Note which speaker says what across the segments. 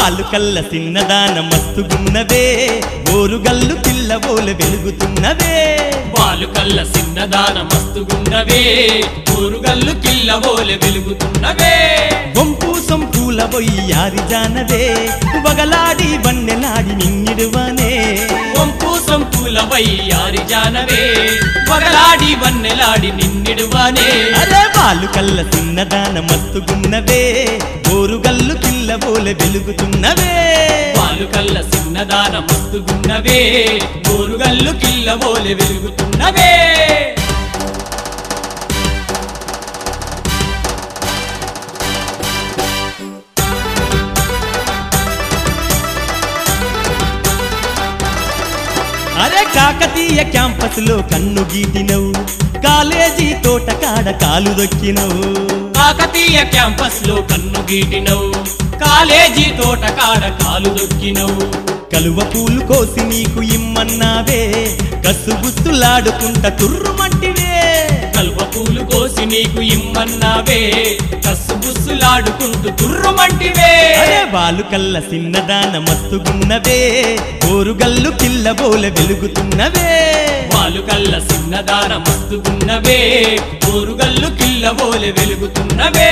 Speaker 1: పాలు కల్ల సిన్నదాన మస్తుగున్నవే ఓరుగల్లు పిల్లవోల వెలుగుతున్నవే
Speaker 2: పాలు కల్ల సిన్నదాన మస్తుగున్నవే ఊరుగల్లు కిల్లవోలె వెలుగుతున్నవే
Speaker 1: వంపు సొంపూల బొయ్యారి జానవే వగలాడి వన్నెలాడి నిన్నిడువనే
Speaker 2: వంపు సంపూల వయ్యారి జానవే పగలాడి వన్నెలాడి నిన్నిడువానే
Speaker 1: అరే పాలు కల్ల సిన్నదాన మస్తుగున్నవే ఓరుగల్లు పిల్లవోల వెలుగుతున్నవే
Speaker 2: పాలు కల్ల సిన్నదాన మస్తుగున్నవే ఊరుగల్లు కిల్లవోలె వెలుగుతున్నవే
Speaker 1: అరే కాకతీయ క్యాంపస్ లో కన్ను గీటినవు కాలేజీ తోట కాడ కాలు దొక్కినవు
Speaker 2: కాకతీయ క్యాంపస్ లో కన్ను గీటినవు కాలేజీ తోట కాడ కాలు దొక్కినవు
Speaker 1: కలువ పూలు కోసి నీకు ఇమ్మన్నావే కసుబుస్తులాడుకుంట తుర్రుమంటివే
Speaker 2: కల్వ పూలు కోసి నీకు ఇమ్మన్నావే కస్సు బుస్సులాడుకుంటూ తుర్రుమంటివే
Speaker 1: అరే బాలు కల్ల సిన్నదాన మస్తుగున్నవే ఓరుగల్లు పిల్లబోల వెలుగుతున్నవే
Speaker 2: వాళ్ళు కల్ల సిన్నదాన మస్తుగున్నవే ఊరుగల్లు కిల్లబోలె వెలుగుతున్నవే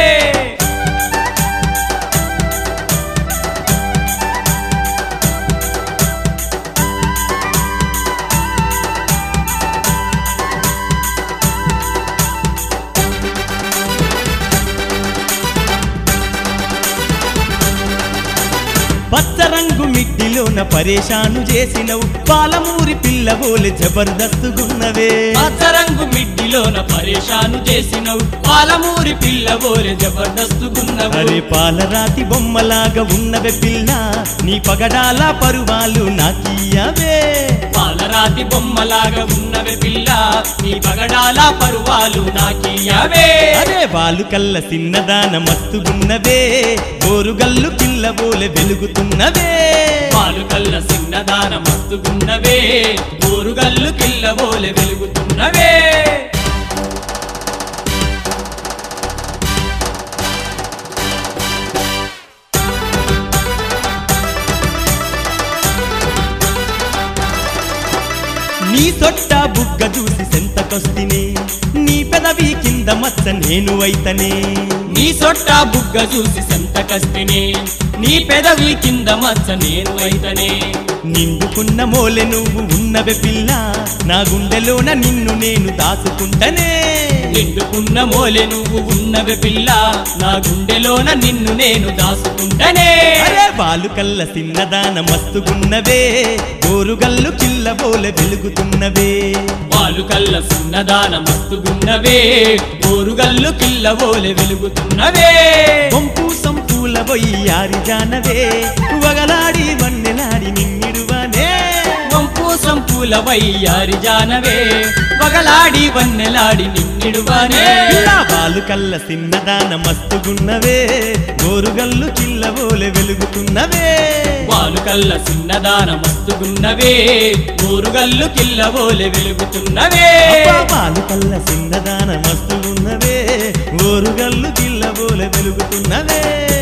Speaker 1: పచ్చరంగు మిడ్డిలోన పరేషాను చేసినవు పాలమూరి పిల్లబోలె జబర్దస్తుగున్నవే
Speaker 2: పచ్చరంగు మిడ్డిలోన పరేషాను చేసినవు పాలమూరి పిల్లబోలె జబర్దస్తుగున్నవు
Speaker 1: అరే పాలరాతి బొమ్మలాగా ఉన్నవే పిల్ల నీ పగడాల పరువాలు నాకీయవే
Speaker 2: పాలరాతి బొమ్మలాగా ఉన్నవే పిల్ల నీ పగడాల పరువాలు నాకియవే
Speaker 1: అరే బాలు కల్ల సిన్నదాన మస్తుగున్నవే గోరుగల్లు పిల్లబోలె వెలుగుతున్నవే
Speaker 2: పాలు కల్ల సిన్నదాన మస్తుగున్నవే ఊరుగల్లు కిల్లబోలె వెలుగుతున్నవే
Speaker 1: నీ తొట్ట బుగ్గ చూసి సెంతకొస్తినే నీ పెదవి కింద మచ్చ నేను అయితనే
Speaker 2: నీ సొట్ట బుగ్గ చూసి సంతకస్తినే నీ పెదవి కింద మచ్చ నేను అయితనే
Speaker 1: నిండుకున్న మోలె నువ్వు ఉన్నవే పిల్ల నా గుండెలోన నిన్ను నేను దాచుకుంటనే
Speaker 2: నిండుకున్న మోలె నువ్వు ఉన్నవే పిల్ల నా గుండెలోన నిన్ను నేను దాసుకుంటనే
Speaker 1: అరే బాలు కల్ల సిన్నదాన మస్తుగున్నవే గోరుగల్లు కిల్లబోలె వెలుగుతున్నవే
Speaker 2: పాలు కల్ల సున్నదాన మస్తుగున్నవే ఊరుగల్లు కిల్లబోలె వెలుగుతున్నవే
Speaker 1: వంపు సంపూల బొయ్యారి జానవే వగలాడి వన్నెలాడి నిన్నిడువనే
Speaker 2: వంపు సంపూల వయ్యారి జానవే పగలాడి వన్నెలాడి నిన్నిడువానే
Speaker 1: పిల్ల బాలు కల్ల సిన్నదాన మస్తుగున్నవే గోరుగల్లు కిల్లబోలె వెలుగుతున్నవే
Speaker 2: పాలు కల్ల సిన్నదాన మస్తుగున్నవే ఊరుగల్లు కిల్లబోలె వెలుగుతున్నవే
Speaker 1: అబ్బా బాలు కల్ల సిన్నదాన మస్తుగున్నవే గోరుగల్లు కిల్లబోలె వెలుగుతున్నవే